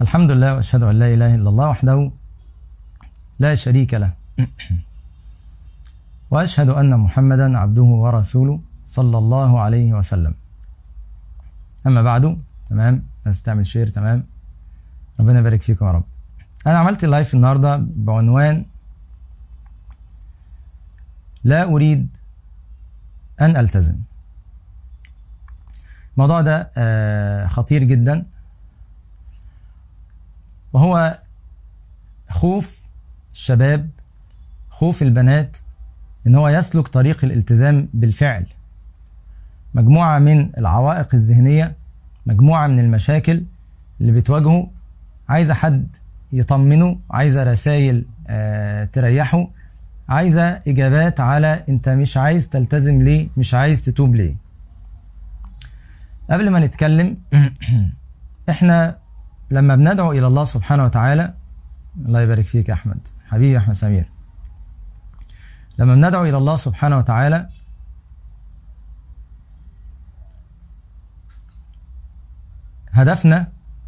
الحمد لله واشهد ان لا اله الا الله وحده لا شريك له واشهد ان محمدا عبده ورسوله صلى الله عليه وسلم اما بعد تمام بس تعمل شير تمام ربنا يبارك فيكم يا رب انا عملت اللايف النهارده بعنوان لا اريد ان التزم الموضوع ده آه، خطير جدا وهو خوف الشباب خوف البنات ان هو يسلك طريق الالتزام بالفعل مجموعه من العوائق الذهنيه مجموعه من المشاكل اللي بتواجهه عايزه حد يطمنه عايزه رسائل آه تريحه عايزه اجابات على انت مش عايز تلتزم ليه مش عايز تتوب ليه قبل ما نتكلم احنا لما بندعو الى الله سبحانه وتعالى الله يبارك فيك يا احمد حبيبي احمد سمير لما بندعو الى الله سبحانه وتعالى هدفنا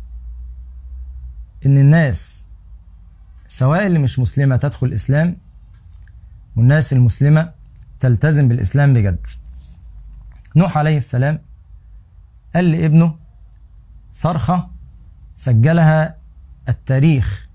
ان الناس سواء اللي مش مسلمه تدخل الاسلام والناس المسلمه تلتزم بالاسلام بجد نوح عليه السلام قال لابنه صرخه سجلها التاريخ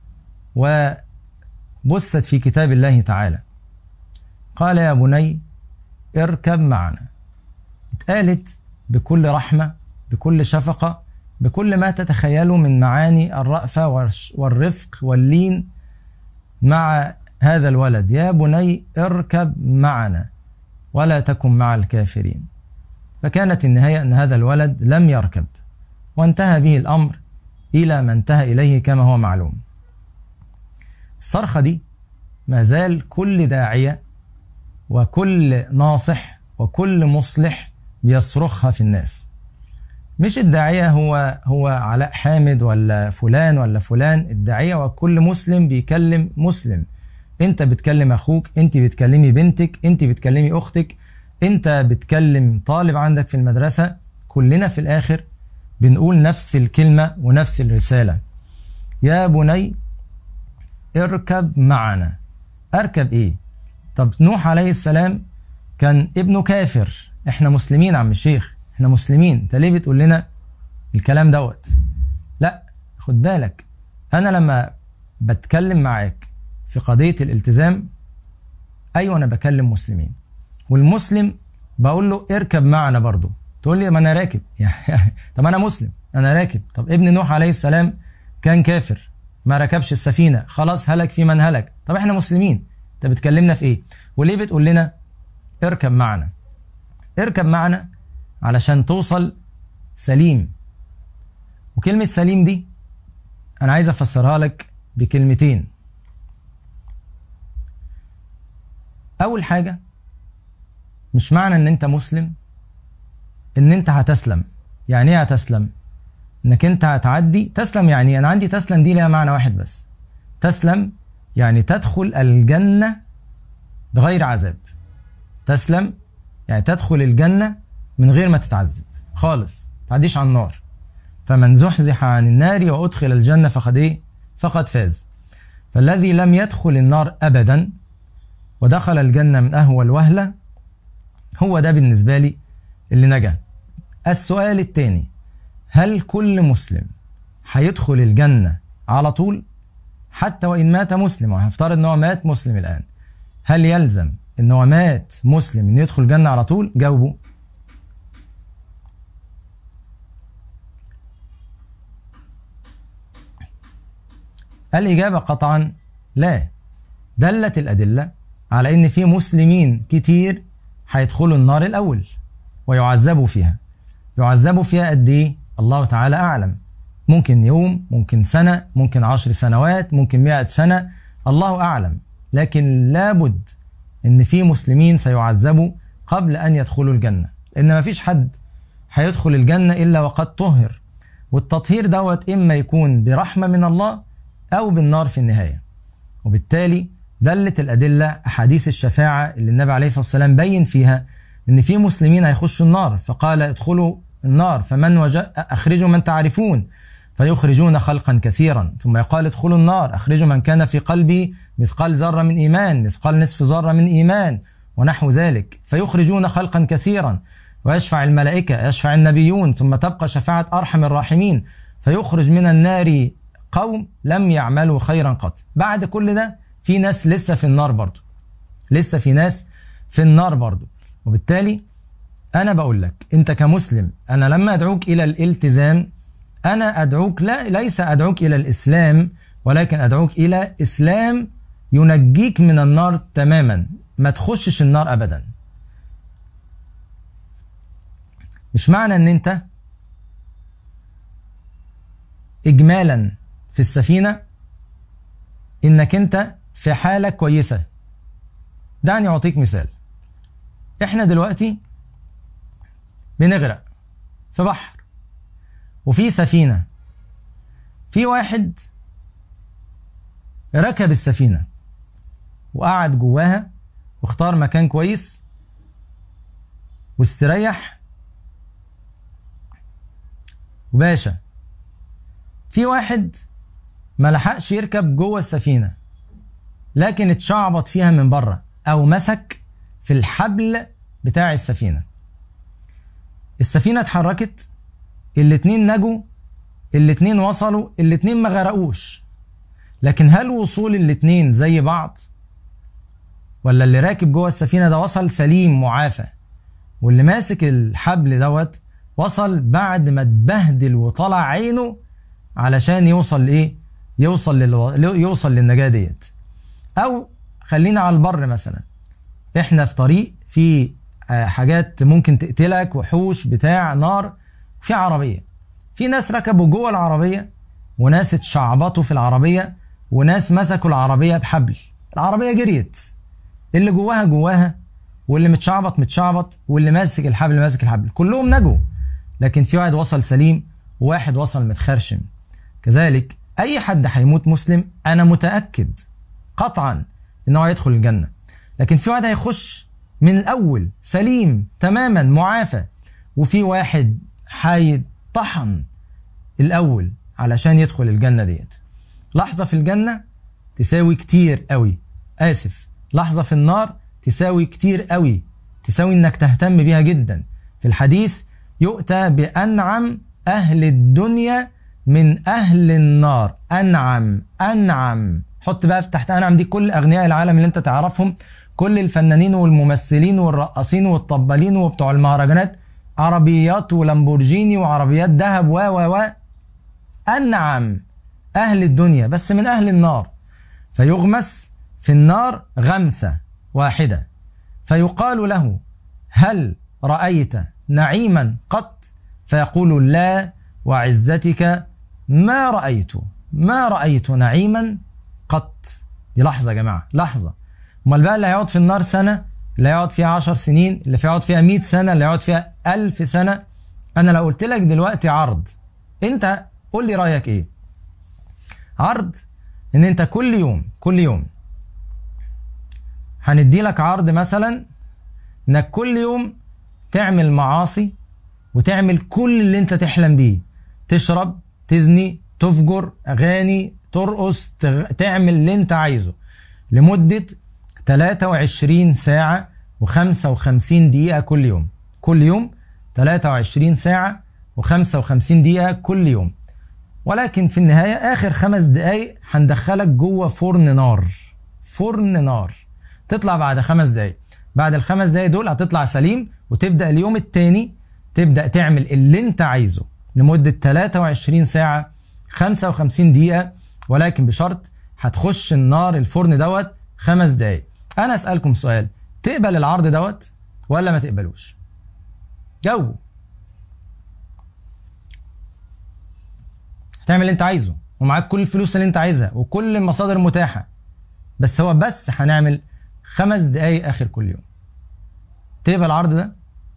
وبثت في كتاب الله تعالى قال يا بني اركب معنا اتقالت بكل رحمة بكل شفقة بكل ما تتخيله من معاني الرأفة والرفق واللين مع هذا الولد يا بني اركب معنا ولا تكن مع الكافرين فكانت النهاية أن هذا الولد لم يركب وانتهى به الأمر إلى ما انتهى إليه كما هو معلوم الصرخة دي ما زال كل داعية وكل ناصح وكل مصلح بيصرخها في الناس مش الداعية هو هو علاء حامد ولا فلان ولا فلان الداعية وكل مسلم بيكلم مسلم انت بتكلم اخوك انت بتكلمي بنتك انت بتكلمي اختك انت بتكلم طالب عندك في المدرسة كلنا في الاخر بنقول نفس الكلمة ونفس الرسالة يا بني اركب معنا اركب ايه طب نوح عليه السلام كان ابنه كافر احنا مسلمين عم الشيخ احنا مسلمين انت ليه بتقول لنا الكلام دوت لا خد بالك انا لما بتكلم معاك في قضية الالتزام ايوه انا بكلم مسلمين والمسلم بقول له اركب معنا برضو تقول لي ما انا راكب طب انا مسلم انا راكب طب ابن نوح عليه السلام كان كافر ما ركبش السفينه خلاص هلك في من هلك طب احنا مسلمين انت بتكلمنا في ايه وليه بتقول لنا اركب معنا اركب معنا علشان توصل سليم وكلمه سليم دي انا عايز افسرها لك بكلمتين اول حاجه مش معنى ان انت مسلم ان انت هتسلم يعني ايه هتسلم انك انت هتعدي تسلم يعني انا عندي تسلم دي ليها معنى واحد بس تسلم يعني تدخل الجنة بغير عذاب تسلم يعني تدخل الجنة من غير ما تتعذب خالص تعديش على النار فمن زحزح عن النار وأدخل الجنة فقد إيه؟ فقد فاز فالذي لم يدخل النار أبدا ودخل الجنة من أهول وهلة هو ده بالنسبة لي اللي نجا السؤال الثاني هل كل مسلم هيدخل الجنة على طول حتى وإن مات مسلم وهفترض إن هو مات مسلم الآن هل يلزم إن هو مات مسلم إنه يدخل الجنة على طول جاوبوا الإجابة قطعا لا دلت الأدلة على إن في مسلمين كتير هيدخلوا النار الأول ويعذبوا فيها يعذبوا فيها قد إيه؟ الله تعالى أعلم ممكن يوم ممكن سنة ممكن عشر سنوات ممكن مئة سنة الله أعلم لكن لابد إن في مسلمين سيعذبوا قبل أن يدخلوا الجنة لأن ما فيش حد هيدخل الجنة إلا وقد طهر والتطهير دوت إما يكون برحمة من الله أو بالنار في النهاية وبالتالي دلت الأدلة أحاديث الشفاعة اللي النبي عليه الصلاة والسلام بين فيها إن في مسلمين هيخشوا النار فقال ادخلوا النار فمن وجد أخرجوا من تعرفون فيخرجون خلقا كثيرا ثم يقال ادخلوا النار أخرجوا من كان في قلبي مثقال ذرة من إيمان مثقال نصف ذرة من إيمان ونحو ذلك فيخرجون خلقا كثيرا ويشفع الملائكة يشفع النبيون ثم تبقى شفاعة أرحم الراحمين فيخرج من النار قوم لم يعملوا خيرا قط بعد كل ده في ناس لسه في النار برضو لسه في ناس في النار برضو وبالتالي أنا بقول لك أنت كمسلم أنا لما أدعوك إلى الالتزام أنا أدعوك لا ليس أدعوك إلى الإسلام ولكن أدعوك إلى إسلام ينجيك من النار تماما ما تخشش النار أبدا مش معنى أن أنت إجمالا في السفينة إنك أنت في حالة كويسة دعني أعطيك مثال إحنا دلوقتي بنغرق في بحر وفي سفينة في واحد ركب السفينة وقعد جواها واختار مكان كويس واستريح وباشا في واحد ما لحقش يركب جوه السفينة لكن اتشعبط فيها من بره أو مسك في الحبل بتاع السفينة السفينة اتحركت الاتنين نجوا الاتنين وصلوا الاتنين ما غرقوش لكن هل وصول الاتنين زي بعض ولا اللي راكب جوه السفينة ده وصل سليم معافى واللي ماسك الحبل دوت وصل بعد ما اتبهدل وطلع عينه علشان يوصل لايه يوصل لل... يوصل للنجاة ديت او خلينا على البر مثلا احنا في طريق في حاجات ممكن تقتلك وحوش بتاع نار في عربية في ناس ركبوا جوه العربية وناس اتشعبطوا في العربية وناس مسكوا العربية بحبل العربية جريت اللي جواها جواها واللي متشعبط متشعبط واللي ماسك الحبل ماسك الحبل كلهم نجوا لكن في واحد وصل سليم وواحد وصل متخرشم كذلك اي حد هيموت مسلم انا متاكد قطعا ان هو هيدخل الجنه لكن في واحد هيخش من الاول سليم تماما معافى وفي واحد هيطحن الاول علشان يدخل الجنه ديت لحظه في الجنه تساوي كتير قوي اسف لحظه في النار تساوي كتير قوي تساوي انك تهتم بيها جدا في الحديث يؤتى بانعم اهل الدنيا من اهل النار انعم انعم حط بقى في تحت انعم دي كل اغنياء العالم اللي انت تعرفهم كل الفنانين والممثلين والرقاصين والطبالين وبتوع المهرجانات عربيات ولامبورجيني وعربيات ذهب و و و انعم اهل الدنيا بس من اهل النار فيغمس في النار غمسه واحده فيقال له هل رايت نعيما قط فيقول لا وعزتك ما رأيت ما رأيت نعيما قط دي لحظة يا جماعة لحظة امال بقى اللي هيقعد في النار سنة اللي هيقعد فيها عشر سنين اللي هيقعد فيها مئة سنة اللي هيقعد فيها ألف سنة أنا لو قلت لك دلوقتي عرض أنت قول لي رأيك إيه عرض إن أنت كل يوم كل يوم هندي لك عرض مثلا إنك كل يوم تعمل معاصي وتعمل كل اللي انت تحلم بيه تشرب تزني تفجر اغاني ترقص تعمل اللي انت عايزه لمدة 23 ساعة و55 دقيقة كل يوم كل يوم 23 ساعة و55 دقيقة كل يوم ولكن في النهاية آخر خمس دقايق هندخلك جوه فرن نار فرن نار تطلع بعد خمس دقايق بعد الخمس دقايق دول هتطلع سليم وتبدأ اليوم التاني تبدأ تعمل اللي انت عايزه لمدة 23 ساعة 55 دقيقة ولكن بشرط هتخش النار الفرن دوت خمس دقايق انا اسألكم سؤال تقبل العرض دوت ولا ما تقبلوش جو هتعمل اللي انت عايزه ومعاك كل الفلوس اللي انت عايزها وكل المصادر متاحة بس هو بس هنعمل خمس دقايق اخر كل يوم تقبل العرض ده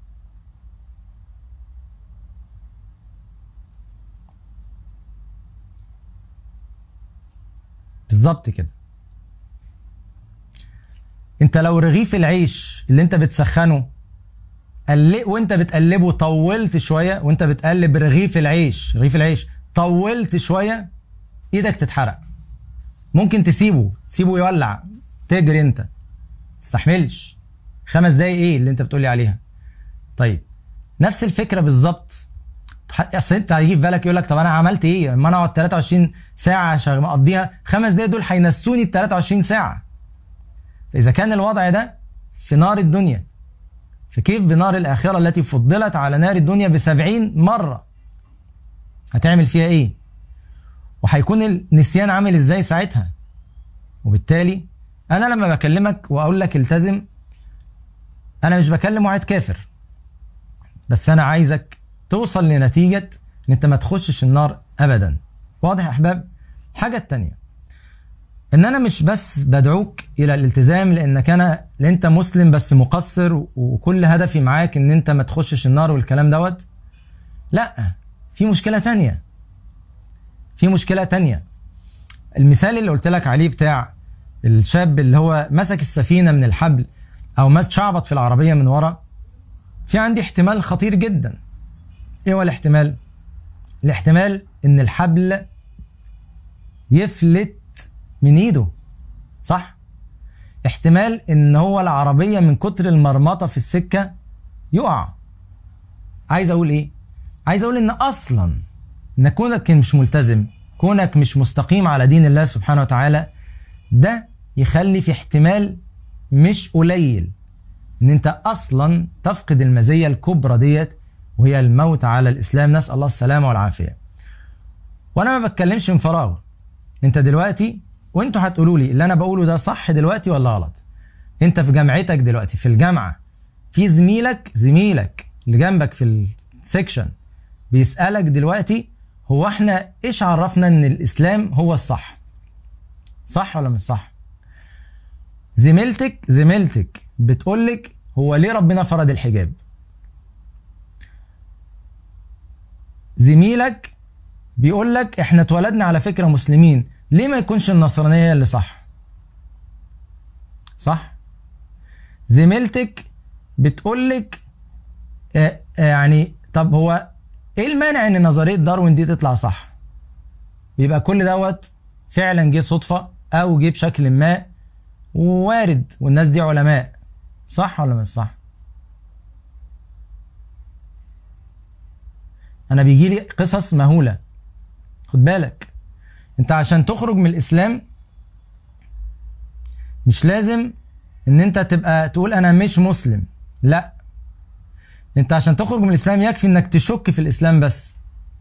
بالظبط كده انت لو رغيف العيش اللي انت بتسخنه قلق وانت بتقلبه طولت شويه وانت بتقلب رغيف العيش رغيف العيش طولت شويه ايدك تتحرق ممكن تسيبه تسيبه يولع تجري انت تستحملش خمس دقايق ايه اللي انت بتقولي عليها طيب نفس الفكره بالظبط اصل انت هيجي في بالك يقول لك طب انا عملت ايه؟ ما انا اقعد 23 ساعه عشان مقضيها خمس دقايق دول هينسوني ال 23 ساعه. فاذا كان الوضع ده في نار الدنيا فكيف بنار الاخره التي فضلت على نار الدنيا ب 70 مره؟ هتعمل فيها ايه؟ وهيكون النسيان عامل ازاي ساعتها؟ وبالتالي انا لما بكلمك واقول لك التزم انا مش بكلم واحد كافر بس انا عايزك توصل لنتيجة ان انت ما تخشش النار ابدا واضح يا احباب الحاجة التانية ان انا مش بس بدعوك الى الالتزام لانك انا لان انت مسلم بس مقصر وكل هدفي معاك ان انت ما تخشش النار والكلام دوت لا في مشكلة تانية في مشكلة تانية المثال اللي قلت لك عليه بتاع الشاب اللي هو مسك السفينة من الحبل او مس شعبط في العربية من ورا في عندي احتمال خطير جدا ايه هو الاحتمال الاحتمال ان الحبل يفلت من ايده صح احتمال ان هو العربيه من كتر المرمطه في السكه يقع عايز اقول ايه عايز اقول ان اصلا ان كونك مش ملتزم كونك مش مستقيم على دين الله سبحانه وتعالى ده يخلي في احتمال مش قليل ان انت اصلا تفقد المزيه الكبرى ديت وهي الموت على الاسلام نسال الله السلامه والعافيه وانا ما بتكلمش من فراغ انت دلوقتي وانتوا هتقولوا لي اللي انا بقوله ده صح دلوقتي ولا غلط انت في جامعتك دلوقتي في الجامعه في زميلك زميلك اللي جنبك في السكشن بيسالك دلوقتي هو احنا ايش عرفنا ان الاسلام هو الصح صح ولا مش صح زميلتك زميلتك بتقولك هو ليه ربنا فرض الحجاب زميلك بيقول لك احنا اتولدنا على فكره مسلمين ليه ما يكونش النصرانيه اللي صح صح زميلتك بتقول لك اه اه يعني طب هو ايه المانع ان نظريه داروين دي تطلع صح يبقى كل دوت فعلا جه صدفه او جه بشكل ما ووارد والناس دي علماء صح ولا مش صح انا بيجي لي قصص مهوله خد بالك انت عشان تخرج من الاسلام مش لازم ان انت تبقى تقول انا مش مسلم لا انت عشان تخرج من الاسلام يكفي انك تشك في الاسلام بس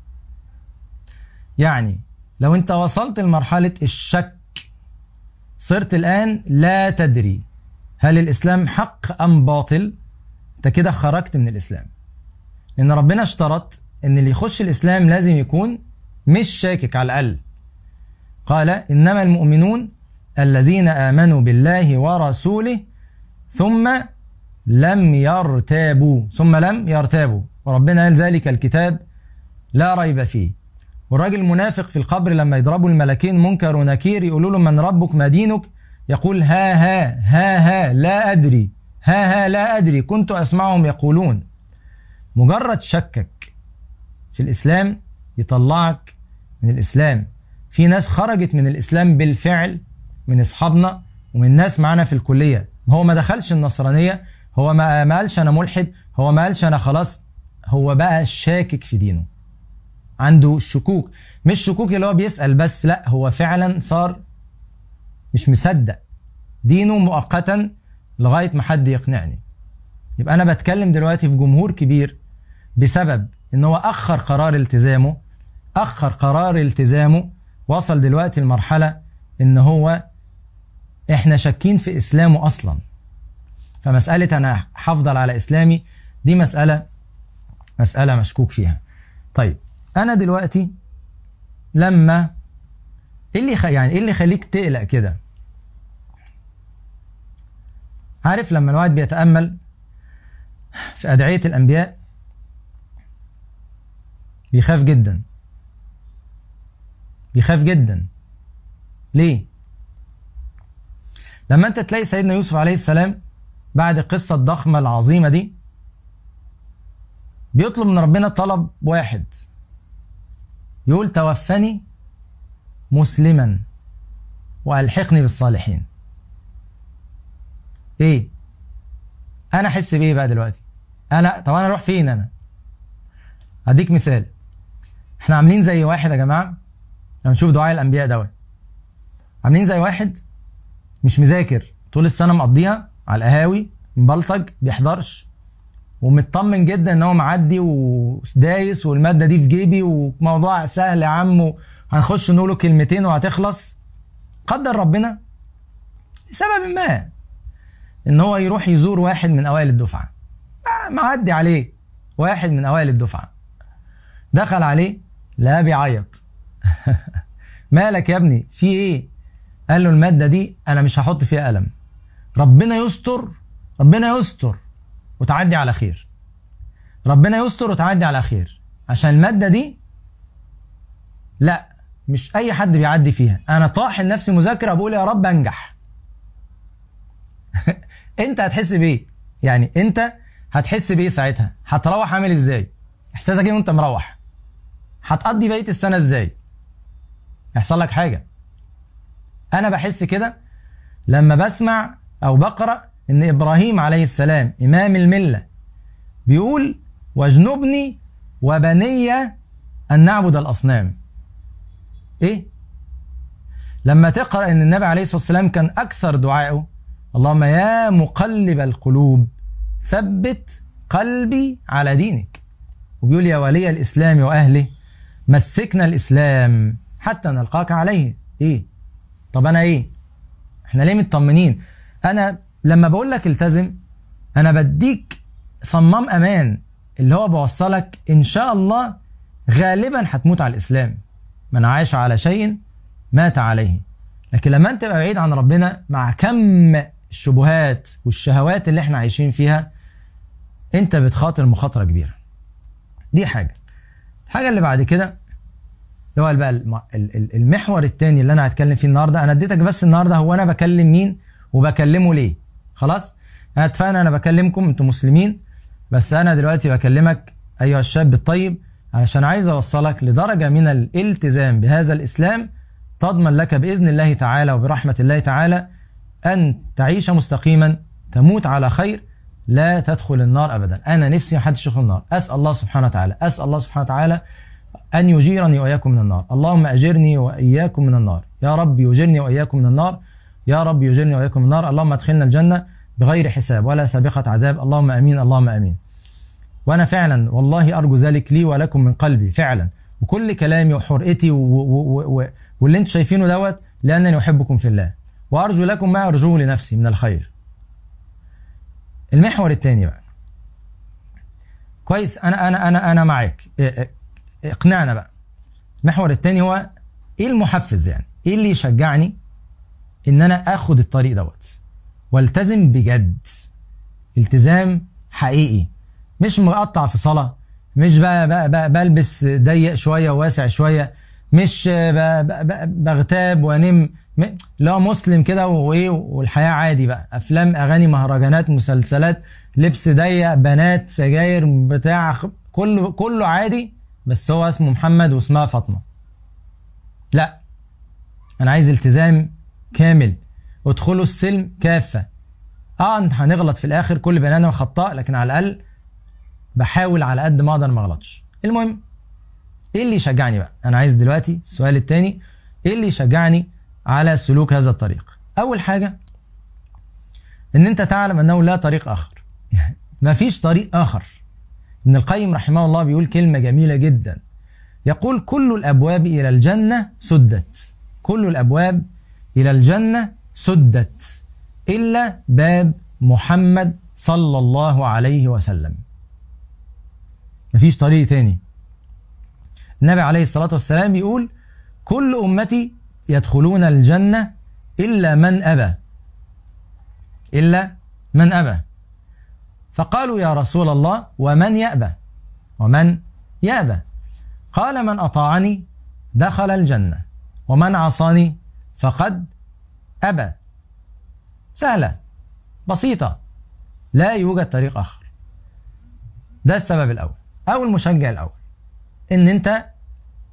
يعني لو انت وصلت لمرحله الشك صرت الان لا تدري هل الاسلام حق ام باطل انت كده خرجت من الاسلام لان ربنا اشترط ان اللي يخش الاسلام لازم يكون مش شاكك على الاقل قال انما المؤمنون الذين امنوا بالله ورسوله ثم لم يرتابوا ثم لم يرتابوا وربنا قال ذلك الكتاب لا ريب فيه والراجل المنافق في القبر لما يضربوا الملكين منكر ونكير يقولوا له من ربك ما دينك يقول ها ها ها ها لا أدري ها ها لا أدري كنت أسمعهم يقولون مجرد شكك في الإسلام يطلعك من الإسلام في ناس خرجت من الإسلام بالفعل من أصحابنا ومن ناس معانا في الكلية هو ما دخلش النصرانية هو ما ما قالش أنا ملحد هو ما قالش أنا خلاص هو بقى شاكك في دينه عنده شكوك مش شكوك اللي هو بيسأل بس لا هو فعلا صار مش مصدق دينه مؤقتا لغاية ما حد يقنعني يبقى أنا بتكلم دلوقتي في جمهور كبير بسبب إن هو أخر قرار التزامه أخر قرار التزامه وصل دلوقتي لمرحلة إن هو إحنا شاكين في إسلامه أصلا فمسألة أنا هفضل على إسلامي دي مسألة مسألة مشكوك فيها طيب أنا دلوقتي لما ايه اللي خ... يعني ايه اللي يخليك تقلق كده عارف لما الواحد بيتامل في ادعيه الانبياء بيخاف جدا بيخاف جدا ليه لما انت تلاقي سيدنا يوسف عليه السلام بعد القصه الضخمه العظيمه دي بيطلب من ربنا طلب واحد يقول توفني مسلما والحقني بالصالحين ايه انا احس بايه بقى دلوقتي انا طب انا اروح فين انا اديك مثال احنا عاملين زي واحد يا جماعه لما نشوف دعاء الانبياء دوت عاملين زي واحد مش مذاكر طول السنه مقضيها على القهاوي مبلطج بيحضرش ومطمن جدا ان هو معدي ودايس والماده دي في جيبي وموضوع سهل يا عم هنخش نقوله كلمتين وهتخلص قدر ربنا لسبب ما ان هو يروح يزور واحد من اوائل الدفعه معدي عليه واحد من اوائل الدفعه دخل عليه لا بيعيط مالك يا ابني في ايه قال له الماده دي انا مش هحط فيها قلم ربنا يستر ربنا يستر وتعدي على خير ربنا يستر وتعدي على خير عشان الماده دي لا مش اي حد بيعدي فيها انا طاحن نفسي مذاكره بقول يا رب انجح انت هتحس بايه يعني انت هتحس بايه ساعتها هتروح عامل ازاي احساسك ايه وانت مروح هتقضي بقيه السنه ازاي يحصل لك حاجه انا بحس كده لما بسمع او بقرا ان ابراهيم عليه السلام امام المله بيقول واجنبني وبني ان نعبد الاصنام ايه لما تقرا ان النبي عليه الصلاه والسلام كان اكثر دعائه اللهم يا مقلب القلوب ثبت قلبي على دينك وبيقول يا ولي الاسلام واهله مسكنا الاسلام حتى نلقاك عليه ايه طب انا ايه احنا ليه مطمنين انا لما بقول لك التزم انا بديك صمام امان اللي هو بوصلك ان شاء الله غالبا هتموت على الاسلام من عاش على شيء مات عليه لكن لما انت تبقى بعيد عن ربنا مع كم الشبهات والشهوات اللي احنا عايشين فيها انت بتخاطر مخاطره كبيره دي حاجه الحاجه اللي بعد كده اللي هو بقى المحور الثاني اللي انا هتكلم فيه النهارده انا اديتك بس النهارده هو انا بكلم مين وبكلمه ليه خلاص انا اتفقنا انا بكلمكم انتم مسلمين بس انا دلوقتي بكلمك ايها الشاب الطيب علشان عايز اوصلك لدرجه من الالتزام بهذا الاسلام تضمن لك باذن الله تعالى وبرحمه الله تعالى ان تعيش مستقيما تموت على خير لا تدخل النار ابدا انا نفسي ما حدش يدخل النار اسال الله سبحانه وتعالى اسال الله سبحانه وتعالى ان يجيرني واياكم من النار اللهم اجرني واياكم من النار يا رب يجرني واياكم من النار يا رب يجرني واياكم من النار اللهم ادخلنا الجنه بغير حساب ولا سابقه عذاب اللهم امين اللهم امين وانا فعلا والله ارجو ذلك لي ولكم من قلبي فعلا وكل كلامي وحرقتي و و و واللي انتم شايفينه دوت لانني احبكم في الله وارجو لكم ما ارجوه لنفسي من الخير المحور الثاني بقى كويس انا انا انا انا معاك اقنعنا بقى المحور الثاني هو ايه المحفز يعني ايه اللي يشجعني ان انا اخد الطريق دوت والتزم بجد التزام حقيقي مش مقطع في صلاه مش بقى, بقى, بقى بلبس ضيق شويه وواسع شويه مش بغتاب وانم لا مسلم كده وايه والحياه عادي بقى افلام اغاني مهرجانات مسلسلات لبس ضيق بنات سجاير بتاع كله كله عادي بس هو اسمه محمد واسمها فاطمه لا انا عايز التزام كامل ادخلوا السلم كافه اه انت هنغلط في الاخر كل بني ادم خطاء لكن على الاقل بحاول على قد ما اقدر ما اغلطش المهم ايه اللي يشجعني بقى انا عايز دلوقتي السؤال الثاني ايه اللي يشجعني على سلوك هذا الطريق اول حاجه ان انت تعلم انه لا طريق اخر ما فيش طريق اخر ابن القيم رحمه الله بيقول كلمه جميله جدا يقول كل الابواب الى الجنه سدت كل الابواب الى الجنه سدت الا باب محمد صلى الله عليه وسلم مفيش طريق تاني النبي عليه الصلاة والسلام يقول كل أمتي يدخلون الجنة إلا من أبى إلا من أبى فقالوا يا رسول الله ومن يأبى ومن يأبى قال من أطاعني دخل الجنة ومن عصاني فقد أبى سهلة بسيطة لا يوجد طريق آخر ده السبب الأول أو المشجع الأول إن أنت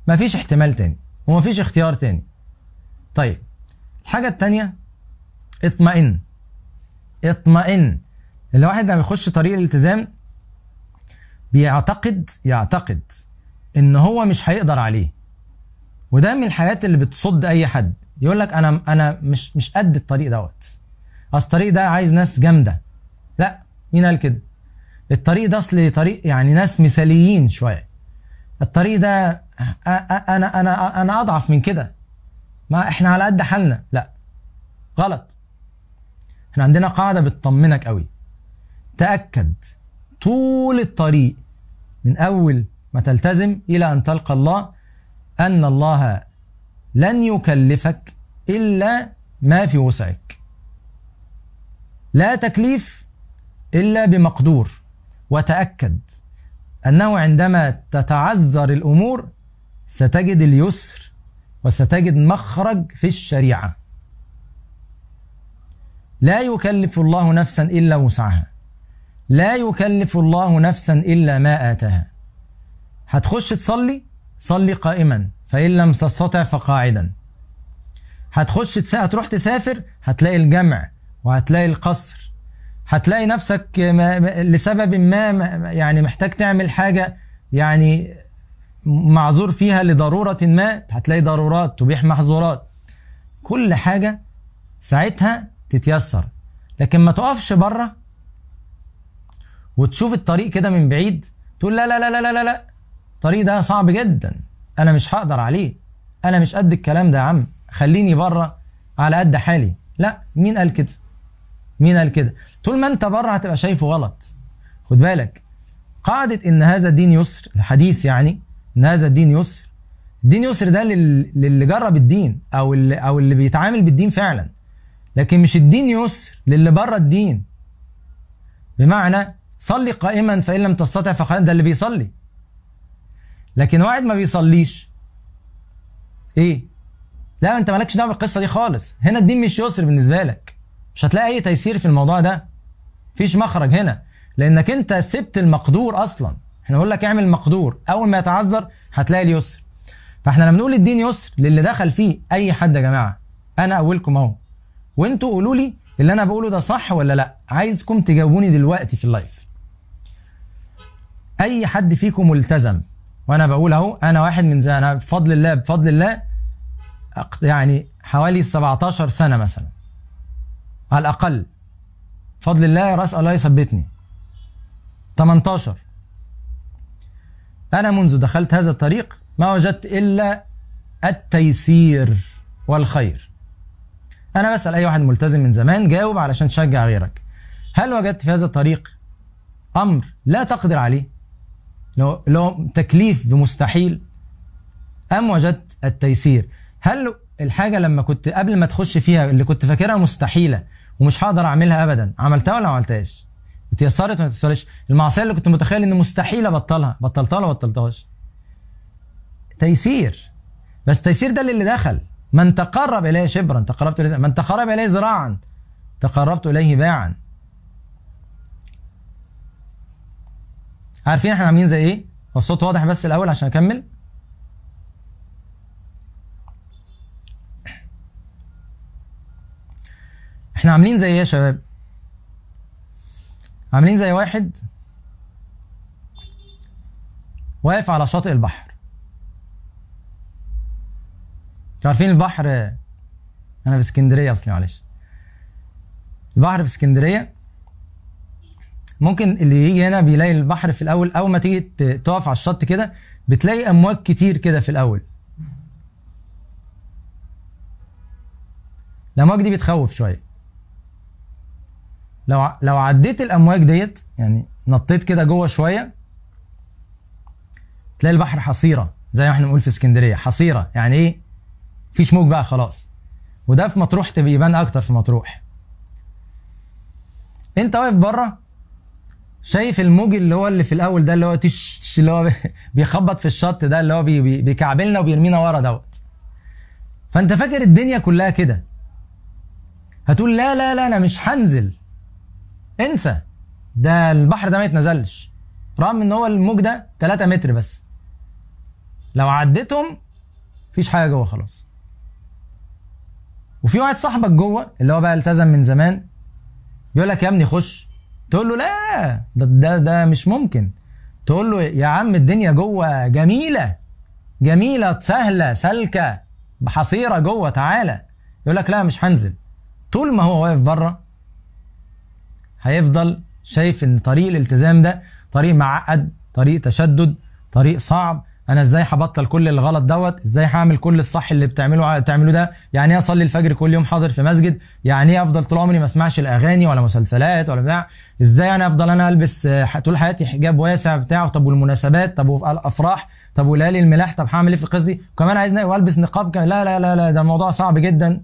مفيش احتمال تاني ومفيش اختيار تاني طيب الحاجة التانية اطمئن اطمئن الواحد لما بيخش طريق الالتزام بيعتقد يعتقد ان هو مش هيقدر عليه وده من الحاجات اللي بتصد اي حد يقول لك انا انا مش مش قد الطريق دوت اصل الطريق ده عايز ناس جامده لا مين قال كده الطريق ده اصل طريق يعني ناس مثاليين شويه الطريق ده أ- أ- انا انا انا اضعف من كده ما احنا على قد حالنا لا غلط احنا عندنا قاعده بتطمنك قوي تاكد طول الطريق من اول ما تلتزم الى ان تلقى الله ان الله لن يكلفك الا ما في وسعك لا تكليف الا بمقدور وتاكد انه عندما تتعذر الامور ستجد اليسر وستجد مخرج في الشريعه لا يكلف الله نفسا الا وسعها لا يكلف الله نفسا الا ما اتاها هتخش تصلي صلي قائما فان لم تستطع فقاعدا هتخش تسا... هتروح تسافر هتلاقي الجمع وهتلاقي القصر هتلاقي نفسك ما... ما- لسبب ما ما- يعني محتاج تعمل حاجه يعني معذور فيها لضروره ما هتلاقي ضرورات تبيح محظورات كل حاجه ساعتها تتيسر لكن ما تقفش بره وتشوف الطريق كده من بعيد تقول لا لا لا لا لا لا لا الطريق ده صعب جدا انا مش هقدر عليه انا مش قد الكلام ده يا عم خليني بره على قد حالي لا مين قال كده مين قال كده طول ما انت بره هتبقى شايفه غلط خد بالك قاعدة ان هذا الدين يسر الحديث يعني ان هذا الدين يسر الدين يسر ده لل- للي جرب الدين او اللي او اللي بيتعامل بالدين فعلا لكن مش الدين يسر للي بره الدين بمعنى صلي قائما فان لم تستطع فقائما ده اللي بيصلي لكن واحد ما بيصليش ايه لا انت مالكش دعوه بالقصه دي خالص هنا الدين مش يسر بالنسبه لك مش هتلاقي اي تيسير في الموضوع ده مفيش مخرج هنا لانك انت سبت المقدور اصلا احنا بنقول لك اعمل المقدور اول ما يتعذر هتلاقي اليسر فاحنا لما نقول الدين يسر للي دخل فيه اي حد يا جماعه انا اولكم اهو وانتوا قولوا لي اللي انا بقوله ده صح ولا لا عايزكم تجاوبوني دلوقتي في اللايف اي حد فيكم ملتزم وانا بقول اهو انا واحد من زي انا بفضل الله بفضل الله أق- يعني حوالي 17 سنه مثلا على الاقل بفضل الله راس الله يثبتني 18 انا منذ دخلت هذا الطريق ما وجدت الا التيسير والخير انا بسال اي واحد ملتزم من زمان جاوب علشان تشجع غيرك هل وجدت في هذا الطريق امر لا تقدر عليه لو لو تكليف بمستحيل ام وجدت التيسير هل الحاجه لما كنت قبل ما تخش فيها اللي كنت فاكرها مستحيله ومش هقدر اعملها ابدا عملتها ولا ما عملتهاش اتيسرت ولا ما اتيسرتش المعصيه اللي كنت متخيل ان مستحيل ابطلها بطلتها ولا بطلتهاش تيسير بس التيسير ده للي دخل من تقرب اليه شبرا تقربت اليه من تقرب اليه ذراعا تقربت اليه باعا عارفين احنا عاملين زي ايه هو الصوت واضح بس الاول عشان اكمل احنا عاملين زي ايه يا شباب عاملين زي واحد واقف على شاطئ البحر انتوا عارفين البحر انا في اسكندريه اصلي معلش البحر في اسكندريه ممكن اللي يجي هنا بيلاقي البحر في الاول اول ما تيجي ت- تقف على الشط كده بتلاقي امواج كتير كده في الاول الامواج دي بتخوف شويه لو ع- لو عديت الامواج ديت يعني نطيت كده جوه شويه تلاقي البحر حصيره زي ما احنا بنقول في اسكندريه حصيره يعني ايه مفيش موج بقى خلاص وده في مطروح تبقى يبان اكتر في مطروح انت واقف بره شايف الموج اللي هو اللي في الاول ده اللي هو تش تش اللي هو بيخبط في الشط ده اللي هو بي بي بيكعبلنا وبيرمينا ورا دوت فانت فاكر الدنيا كلها كده هتقول لا لا لا انا مش هنزل انسى ده البحر ده ما يتنزلش رغم ان هو الموج ده 3 متر بس لو عديتهم مفيش حاجه جوه خلاص وفي واحد صاحبك جوه اللي هو بقى التزم من زمان بيقول لك يا ابني خش تقول له لا ده ده ده مش ممكن تقول له يا عم الدنيا جوه جميله جميله سهله سالكه بحصيره جوه تعالى يقول لك لا مش هنزل طول ما هو واقف بره هيفضل شايف ان طريق الالتزام ده طريق معقد طريق تشدد طريق صعب انا ازاي هبطل كل الغلط دوت ازاي هعمل كل الصح اللي بتعمله تعمله ده يعني ايه اصلي الفجر كل يوم حاضر في مسجد يعني ايه افضل طول عمري ما اسمعش الاغاني ولا مسلسلات ولا بتاع ازاي انا افضل انا البس آه، طول حياتي حجاب واسع بتاع طب والمناسبات طب والافراح طب وليالي الملاح طب هعمل ايه في القصه دي وكمان عايز والبس نقاب كمان. لا لا لا لا ده الموضوع صعب جدا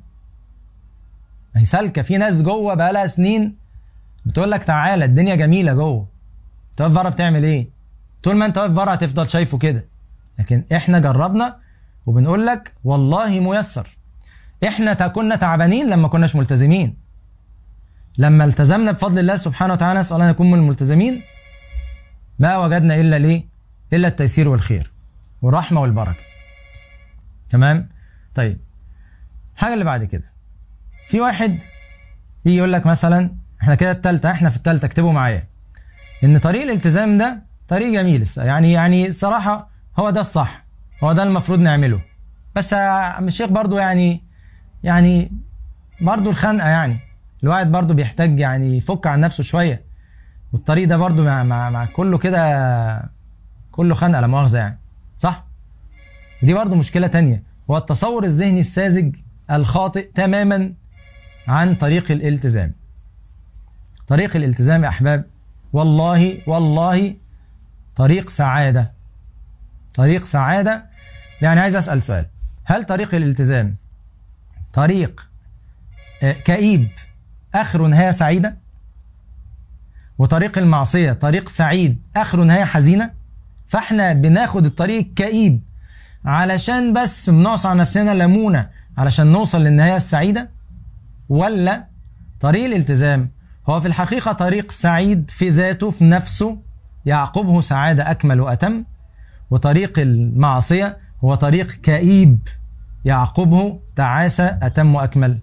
هي سالكه في ناس جوه بقالها سنين بتقول لك تعالى الدنيا جميله جوه انت واقف بره بتعمل ايه طول ما انت واقف بره هتفضل شايفه كده لكن احنا جربنا وبنقول لك والله ميسر احنا تا- كنا تعبانين لما كناش ملتزمين لما التزمنا بفضل الله سبحانه وتعالى نسال الله ان نكون من الملتزمين ما وجدنا الا ليه الا التيسير والخير والرحمه والبركه تمام طيب الحاجه اللي بعد كده في واحد يجي يقول لك مثلا احنا كده التالتة احنا في التالتة اكتبوا معايا ان طريق الالتزام ده طريق جميل يعني يعني الصراحة هو ده الصح هو ده المفروض نعمله بس يا عم الشيخ برضو يعني يعني برضو الخنقة يعني الواحد برضو بيحتاج يعني يفك عن نفسه شوية والطريق ده برضو مع, مع, مع كله كده كله خنقة لا مؤاخذة يعني صح؟ ودي برضو مشكلة تانية هو التصور الذهني الساذج الخاطئ تماما عن طريق الالتزام طريق الالتزام يا احباب والله والله طريق سعاده طريق سعاده يعني عايز اسال سؤال هل طريق الالتزام طريق آه، كئيب اخر نهايه سعيده وطريق المعصيه طريق سعيد اخر نهايه حزينه فاحنا بناخد الطريق الكئيب علشان بس بنعصر نفسنا ليمونه علشان نوصل للنهايه السعيده ولا طريق الالتزام هو في الحقيقة طريق سعيد في ذاته في نفسه يعقبه سعادة أكمل وأتم وطريق المعصية هو طريق كئيب يعقبه تعاسة أتم وأكمل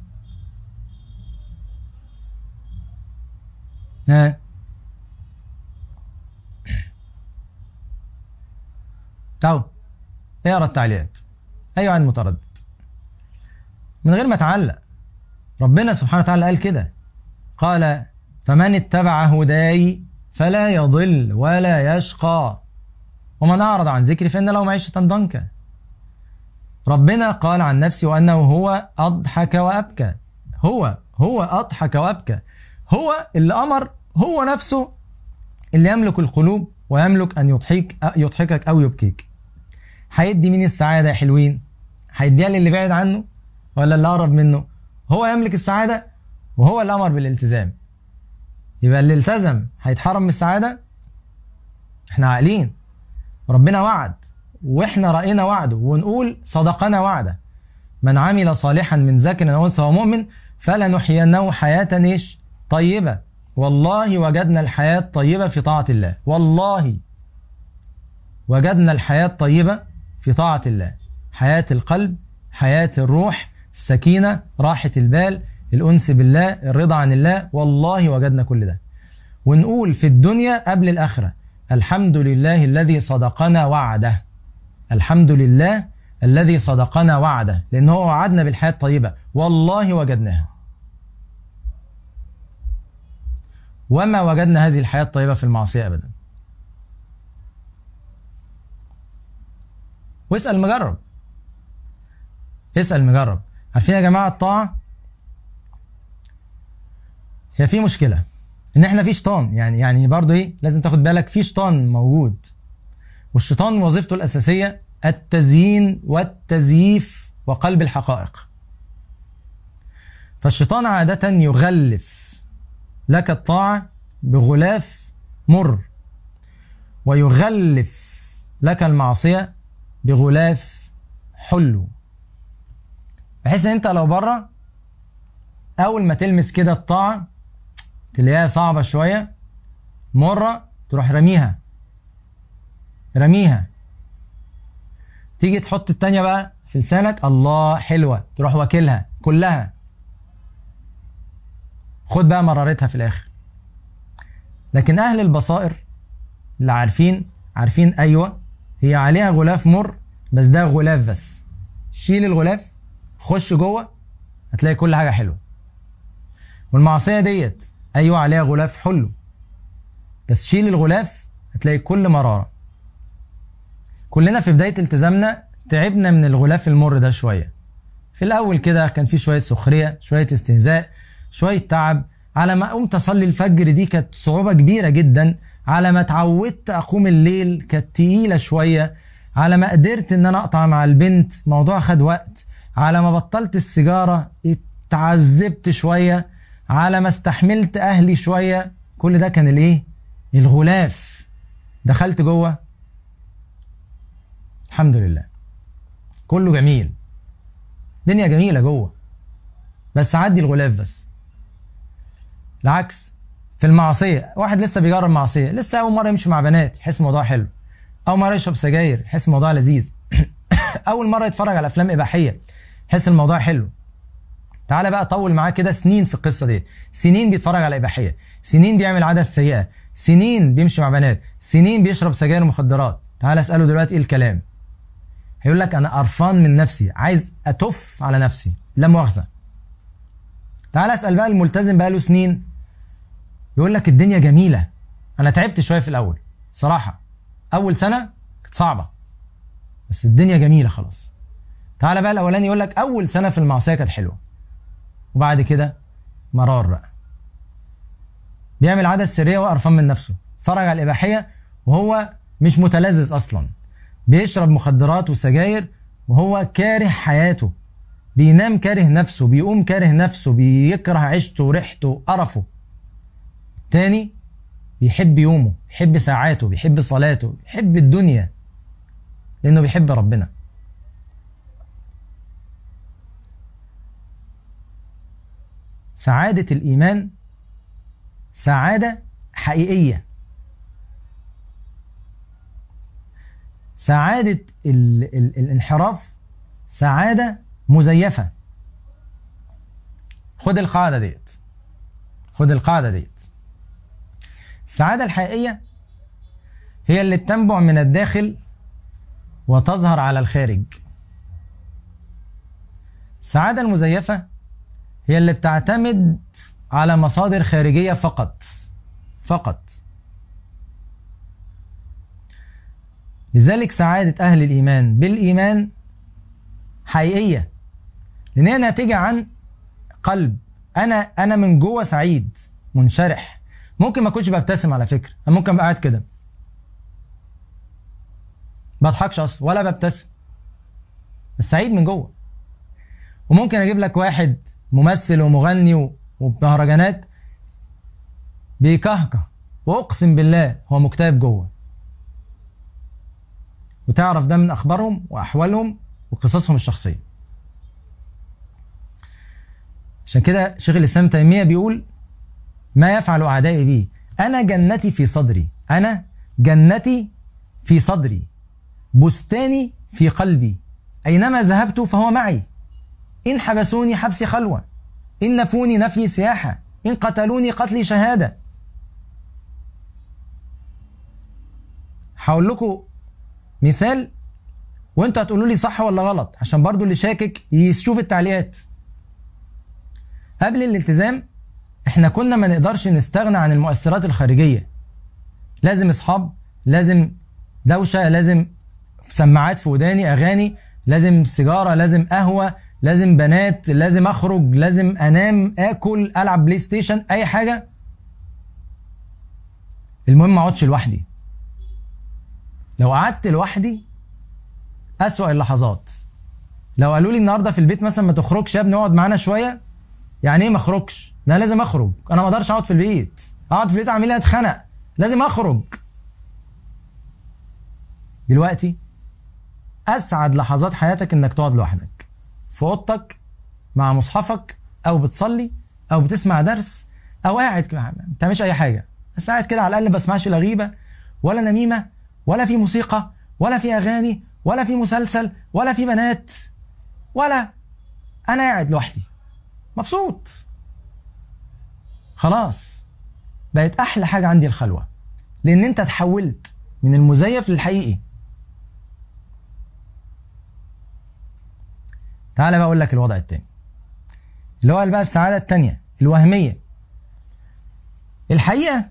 ها أو اقرا التعليقات أي واحد متردد من غير ما تعلق ربنا سبحانه وتعالى قال كده قال فمن اتبع هداي فلا يضل ولا يشقى ومن أعرض عن ذكري فإن له معيشة ضنكا ربنا قال عن نفسه وأنه هو أضحك وأبكى هو هو أضحك وأبكى هو اللي أمر هو نفسه اللي يملك القلوب ويملك أن يضحك يضحكك أو يبكيك هيدي مين السعادة يا حلوين هيديها للي بعد عنه ولا اللي أقرب منه هو يملك السعادة وهو اللي أمر بالالتزام يبقى اللي التزم هيتحرم من السعادة احنا عاقلين ربنا وعد واحنا رأينا وعده ونقول صدقنا وعده من عمل صالحا من ذكر او انثى ومؤمن فلنحيينه حياة ايش؟ طيبة والله وجدنا الحياة طيبة في طاعة الله والله وجدنا الحياة طيبة في طاعة الله حياة القلب حياة الروح السكينة راحة البال الأنس بالله الرضا عن الله والله وجدنا كل ده ونقول في الدنيا قبل الآخرة الحمد لله الذي صدقنا وعده الحمد لله الذي صدقنا وعده لأن هو وعدنا بالحياة الطيبة والله وجدناها وما وجدنا هذه الحياة الطيبة في المعصية أبدا واسأل مجرب اسأل مجرب عارفين يا جماعة الطاعة هي في مشكلة ان احنا في شيطان يعني يعني برضه ايه لازم تاخد بالك في شيطان موجود والشيطان وظيفته الأساسية التزيين والتزييف وقلب الحقائق فالشيطان عادة يغلف لك الطاعة بغلاف مر ويغلف لك المعصية بغلاف حلو بحيث ان انت لو بره اول ما تلمس كده الطاعة تلاقيها صعبة شوية مرة تروح رميها رميها تيجي تحط التانية بقى في لسانك الله حلوة تروح واكلها كلها خد بقى مرارتها في الآخر لكن أهل البصائر اللي عارفين عارفين أيوة هي عليها غلاف مر بس ده غلاف بس شيل الغلاف خش جوه هتلاقي كل حاجة حلوة والمعصية ديت أيوة عليها غلاف حلو بس شيل الغلاف هتلاقي كل مرارة كلنا في بداية التزامنا تعبنا من الغلاف المر ده شوية في الأول كده كان في شوية سخرية شوية استهزاء شوية تعب على ما قمت أصلي الفجر دي كانت صعوبة كبيرة جدا على ما اتعودت أقوم الليل كانت تقيلة شوية على ما قدرت إن أنا أقطع مع البنت موضوع خد وقت على ما بطلت السيجارة اتعذبت شوية على ما استحملت أهلي شوية كل ده كان الإيه؟ الغلاف دخلت جوه الحمد لله كله جميل دنيا جميلة جوه بس عدي الغلاف بس العكس في المعصية واحد لسه بيجرب معصية لسه أول مرة يمشي مع بنات يحس الموضوع حلو أول مرة يشرب سجاير يحس الموضوع لذيذ أول مرة يتفرج على أفلام إباحية يحس الموضوع حلو تعالى بقى طول معاه كده سنين في القصة دي سنين بيتفرج على إباحية سنين بيعمل عادة سيئة سنين بيمشي مع بنات سنين بيشرب سجاير ومخدرات تعالى اسأله دلوقتي إيه الكلام هيقول لك أنا قرفان من نفسي عايز أتف على نفسي لا مؤاخذة تعالى اسأل بقى الملتزم بقى له سنين يقول لك الدنيا جميلة أنا تعبت شوية في الأول صراحة أول سنة كانت صعبة بس الدنيا جميلة خلاص تعالى بقى الأولاني يقول لك أول سنة في المعصية كانت حلوة وبعد كده مرار بقى بيعمل عادة سرية وقرفان من نفسه اتفرج على الإباحية وهو مش متلذذ أصلا بيشرب مخدرات وسجاير وهو كاره حياته بينام كاره نفسه بيقوم كاره نفسه بيكره عيشته وريحته قرفه التاني بيحب يومه بيحب ساعاته بيحب صلاته بيحب الدنيا لأنه بيحب ربنا سعادة الإيمان سعادة حقيقية سعادة ال ال الانحراف سعادة مزيفة خد القاعدة ديت خد القاعدة ديت السعادة الحقيقية هي اللي بتنبع من الداخل وتظهر على الخارج السعادة المزيفة هي اللي بتعتمد على مصادر خارجية فقط فقط لذلك سعادة أهل الإيمان بالإيمان حقيقية لأن هي ناتجة عن قلب أنا أنا من جوه سعيد منشرح ممكن ما أكونش ببتسم على فكرة أنا ممكن أبقى قاعد كده ما بضحكش أصلا ولا ببتسم بس سعيد من جوه وممكن أجيب لك واحد ممثل ومغني وبمهرجانات بيكهكه واقسم بالله هو مكتئب جوه وتعرف ده من اخبارهم واحوالهم وقصصهم الشخصيه عشان كده شيخ الاسلام تيميه بيقول ما يفعل اعدائي بي انا جنتي في صدري انا جنتي في صدري بستاني في قلبي اينما ذهبت فهو معي ان حبسوني حبسي خلوه إن نفوني نفي سياحة إن قتلوني قتلي شهادة هقول لكم مثال وانتوا هتقولوا لي صح ولا غلط عشان برضو اللي شاكك يشوف التعليقات قبل الالتزام احنا كنا ما نقدرش نستغنى عن المؤثرات الخارجية لازم اصحاب لازم دوشة لازم سماعات في وداني اغاني لازم سيجارة لازم قهوة لازم بنات لازم اخرج لازم انام اكل العب بلاي ستيشن اي حاجه المهم ما اقعدش لوحدي لو قعدت لوحدي اسوأ اللحظات لو قالوا لي النهارده في البيت مثلا ما تخرجش يا ابني اقعد معانا شويه يعني ايه ما اخرجش انا لازم اخرج انا ما اقدرش اقعد في البيت اقعد في البيت اعمل ايه اتخنق لازم اخرج دلوقتي اسعد لحظات حياتك انك تقعد لوحدك في اوضتك مع مصحفك او بتصلي او بتسمع درس او قاعد ما بتعملش اي حاجه بس قاعد كده على الاقل ما بسمعش لا غيبه ولا نميمه ولا في موسيقى ولا في اغاني ولا في مسلسل ولا في بنات ولا انا قاعد لوحدي مبسوط خلاص بقت احلى حاجه عندي الخلوه لان انت اتحولت من المزيف للحقيقي تعالى بقى اقول لك الوضع التاني اللي هو بقى السعاده التانيه الوهميه الحقيقه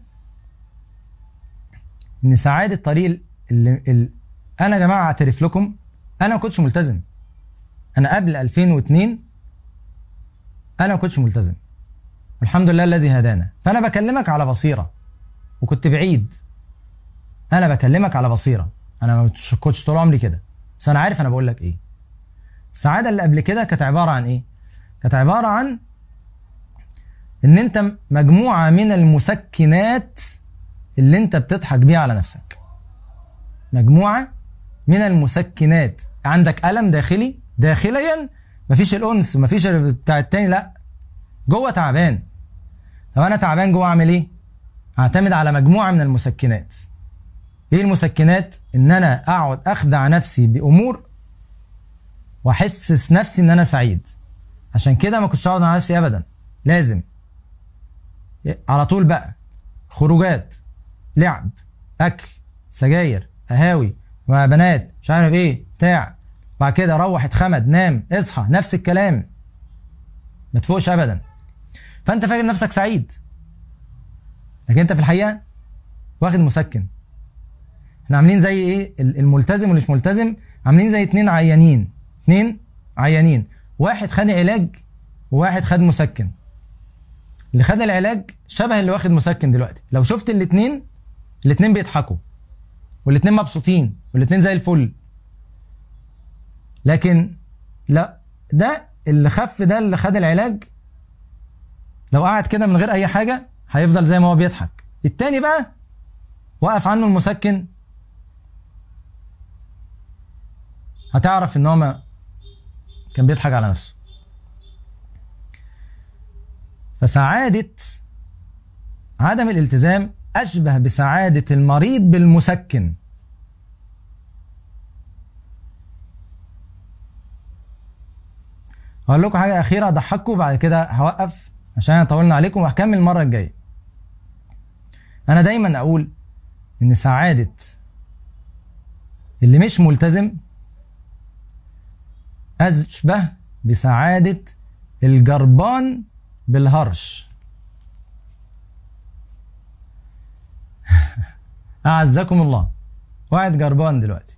ان سعاده طريق اللي, اللي انا يا جماعه اعترف لكم انا ما كنتش ملتزم انا قبل 2002 انا ما كنتش ملتزم والحمد لله الذي هدانا فانا بكلمك على بصيره وكنت بعيد انا بكلمك على بصيره انا ما كنتش طول عمري كده بس انا عارف انا بقول لك ايه السعاده اللي قبل كده كانت عباره عن ايه كانت عباره عن ان انت مجموعه من المسكنات اللي انت بتضحك بيها على نفسك مجموعه من المسكنات عندك الم داخلي داخليا مفيش الانس مفيش بتاع التاني لا جوه تعبان طب انا تعبان جوه اعمل ايه اعتمد على مجموعه من المسكنات ايه المسكنات ان انا اقعد اخدع نفسي بامور واحسس نفسي ان انا سعيد عشان كده ما كنتش اقعد مع نفسي ابدا لازم على طول بقى خروجات لعب اكل سجاير قهاوي بنات مش عارف ايه بتاع بعد كده روح اتخمد نام اصحى نفس الكلام ما تفوقش ابدا فانت فاكر نفسك سعيد لكن انت في الحقيقه واخد مسكن احنا عاملين زي ايه الملتزم واللي مش ملتزم عاملين زي اتنين عيانين اتنين عيانين واحد خد علاج وواحد خد مسكن اللي خد العلاج شبه اللي واخد مسكن دلوقتي لو شفت الاتنين الاتنين بيضحكوا والاتنين مبسوطين والاتنين زي الفل لكن لا ده اللي خف ده اللي خد العلاج لو قعد كده من غير اي حاجه هيفضل زي ما هو بيضحك التاني بقى وقف عنه المسكن هتعرف ان هو ما كان بيضحك على نفسه فسعادة عدم الالتزام أشبه بسعادة المريض بالمسكن هقول لكم حاجة أخيرة أضحككم بعد كده هوقف عشان أنا طولنا عليكم وهكمل المرة الجاية أنا دايما أقول إن سعادة اللي مش ملتزم أشبه بسعادة الجربان بالهرش أعزكم الله واحد جربان دلوقتي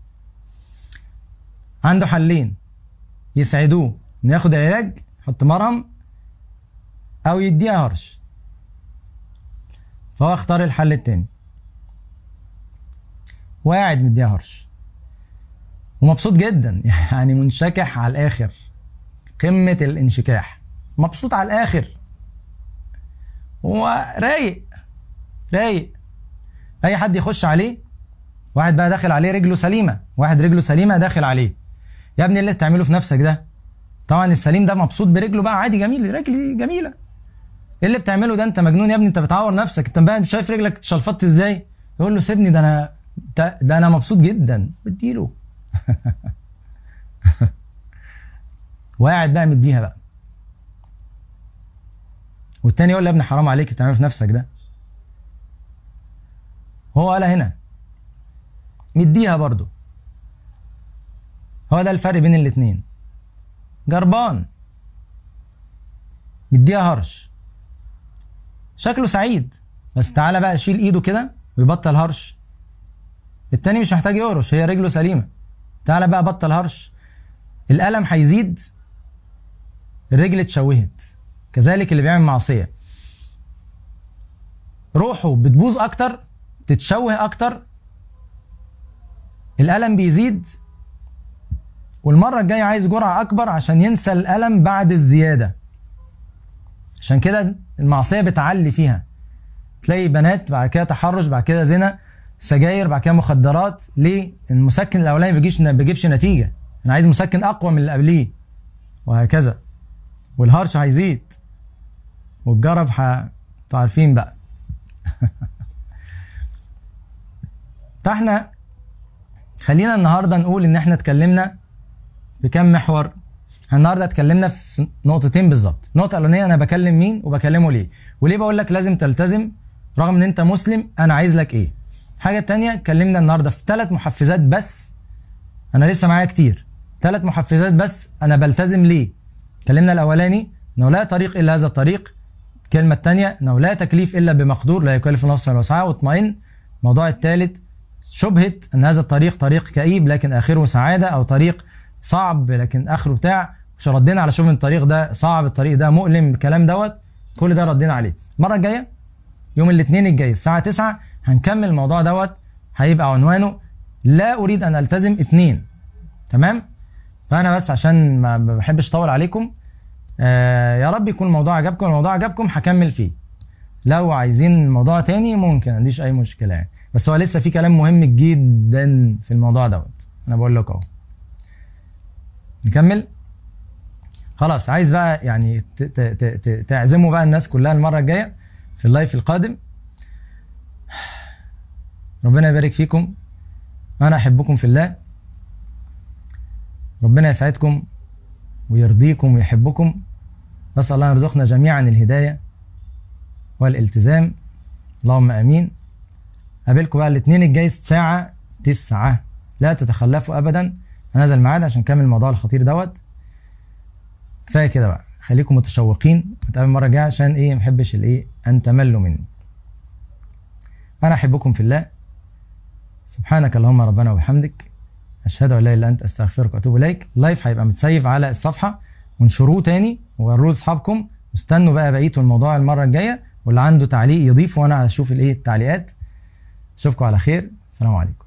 عنده حلين يسعدوه إنه ياخد علاج يحط مرهم أو يديها هرش فهو اختار الحل التاني وقاعد مديها هرش ومبسوط جدا يعني منشكح على الآخر قمة الانشكاح مبسوط على الآخر هو رايق رايق اي حد يخش عليه واحد بقى داخل عليه رجله سليمه واحد رجله سليمه داخل عليه يا ابني اللي بتعمله في نفسك ده طبعا السليم ده مبسوط برجله بقى عادي جميل رجلي جميله ايه اللي بتعمله ده انت مجنون يا ابني انت بتعور نفسك انت بقى شايف رجلك اتشلفطت ازاي يقول له سيبني ده انا ده, ده انا مبسوط جدا اديله وقاعد بقى مديها بقى والتاني يقول له يا ابني حرام عليك تعمل في نفسك ده هو قالها هنا مديها برضو هو ده الفرق بين الاتنين جربان مديها هرش شكله سعيد بس تعالى بقى شيل ايده كده ويبطل هرش التاني مش محتاج يهرش هي رجله سليمة تعالى بقى بطل هرش الألم هيزيد الرجل اتشوهت كذلك اللي بيعمل معصية روحه بتبوظ أكتر تتشوه أكتر الألم بيزيد والمرة الجاية عايز جرعة أكبر عشان ينسى الألم بعد الزيادة عشان كده المعصية بتعلي فيها تلاقي بنات بعد كده تحرش بعد كده زنا سجاير بعد كده مخدرات ليه؟ المسكن الأولاني ما بيجيش ما بيجيبش نتيجة أنا عايز مسكن أقوى من اللي قبليه وهكذا والهرش هيزيد والجرب ح... انتوا عارفين بقى فاحنا خلينا النهارده نقول ان احنا اتكلمنا بكم محور النهارده اتكلمنا في نقطتين بالظبط النقطه الاولانيه انا بكلم مين وبكلمه ليه وليه بقول لك لازم تلتزم رغم ان انت مسلم انا عايز لك ايه الحاجه التانية اتكلمنا النهارده في ثلاث محفزات بس انا لسه معايا كتير ثلاث محفزات بس انا بلتزم ليه اتكلمنا الاولاني انه لا طريق الا هذا الطريق الكلمه الثانيه انه لا تكليف الا بمقدور لا يكلف نفسا الا وسعها واطمئن الموضوع الثالث شبهه ان هذا الطريق طريق كئيب لكن اخره سعاده او طريق صعب لكن اخره بتاع مش ردينا على شبهه الطريق ده صعب الطريق ده مؤلم الكلام دوت كل ده ردينا عليه المره الجايه يوم الاثنين الجاي الساعه 9 هنكمل الموضوع دوت هيبقى عنوانه لا اريد ان التزم اثنين تمام فانا بس عشان ما ما بحبش اطول عليكم آه يا رب يكون الموضوع عجبكم الموضوع عجبكم هكمل فيه لو عايزين موضوع تاني ممكن ما عنديش اي مشكله يعني بس هو لسه في كلام مهم جدا في الموضوع دوت انا بقول لك اهو نكمل خلاص عايز بقى يعني ت- ت- ت- ت- تعزموا بقى الناس كلها المره الجايه في اللايف القادم ربنا يبارك فيكم انا احبكم في الله ربنا يسعدكم ويرضيكم ويحبكم نسال الله أن يرزقنا جميعا الهدايه والالتزام اللهم امين قابلكم بقى الاثنين الجاي الساعه 9 لا تتخلفوا ابدا عن هذا الميعاد عشان نكمل الموضوع الخطير دوت كفايه كده بقى خليكم متشوقين نتقابل المره الجايه عشان ايه ما بحبش الايه ان تملوا مني انا احبكم في الله سبحانك اللهم ربنا وبحمدك اشهد ان لا اله الا انت استغفرك واتوب اليك اللايف هيبقى متسيف على الصفحه وانشروه تاني ووروه لاصحابكم واستنوا بقى بقيه الموضوع المره الجايه واللي عنده تعليق يضيفه وانا هشوف الايه التعليقات اشوفكم على خير السلام عليكم